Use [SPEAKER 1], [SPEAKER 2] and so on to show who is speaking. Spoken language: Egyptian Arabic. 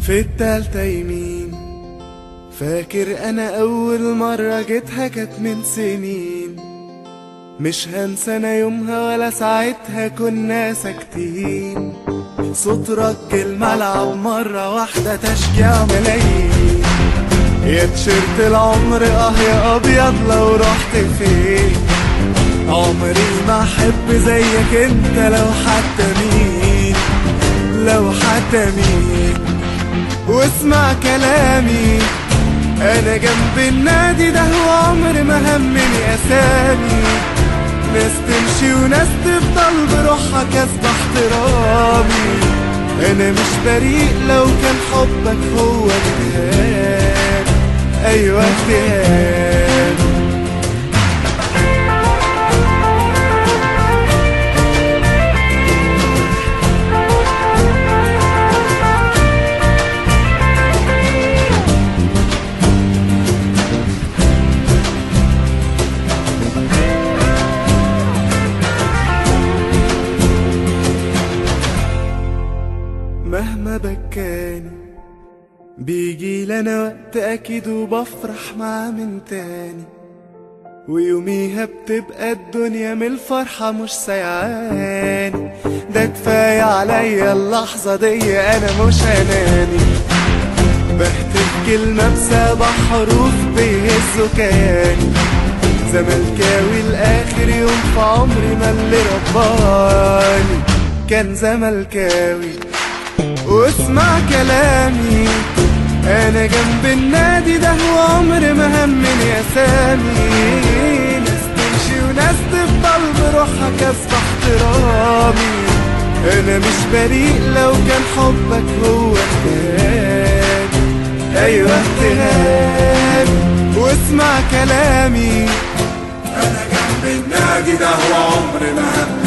[SPEAKER 1] في التالتة يمين فاكر انا اول مرة جيتها كانت من سنين مش هنسى انا يومها ولا ساعتها كنا ساكتين صوت رج الملعب مرة واحدة تشجيع ملايين يا تيشيرت العمر اه يا ابيض لو رحت فين عمري ما احب زيك انت لو حتى مين لو حتى مين واسمع كلامي انا جنب النادي ده وعمر ما همني اسامي ناس تمشي وناس تفضل بروحها كسب احترامي انا مش بريء لو كان حبك هو اجتهاد ايوه اجتهاد مهما بكاني بيجي لنا وقت اكيد وبفرح معاه من تاني ويوميها بتبقى الدنيا من الفرحة مش سيعاني ده كفاية عليا اللحظة دي انا مش اناني بهتف كلمة بسبع حروف بيهزوا كياني زملكاوي لاخر يوم في عمري ما اللي رباني كان زملكاوي واسمع كلامي انا جنب النادي ده وعمر ما همني اسامي ناس تمشي وناس تفضل بروحها كسب احترامي انا مش بريء لو كان حبك هو اجتهاد ايوه اجتهاد واسمع كلامي
[SPEAKER 2] انا جنب النادي ده وعمر ما هم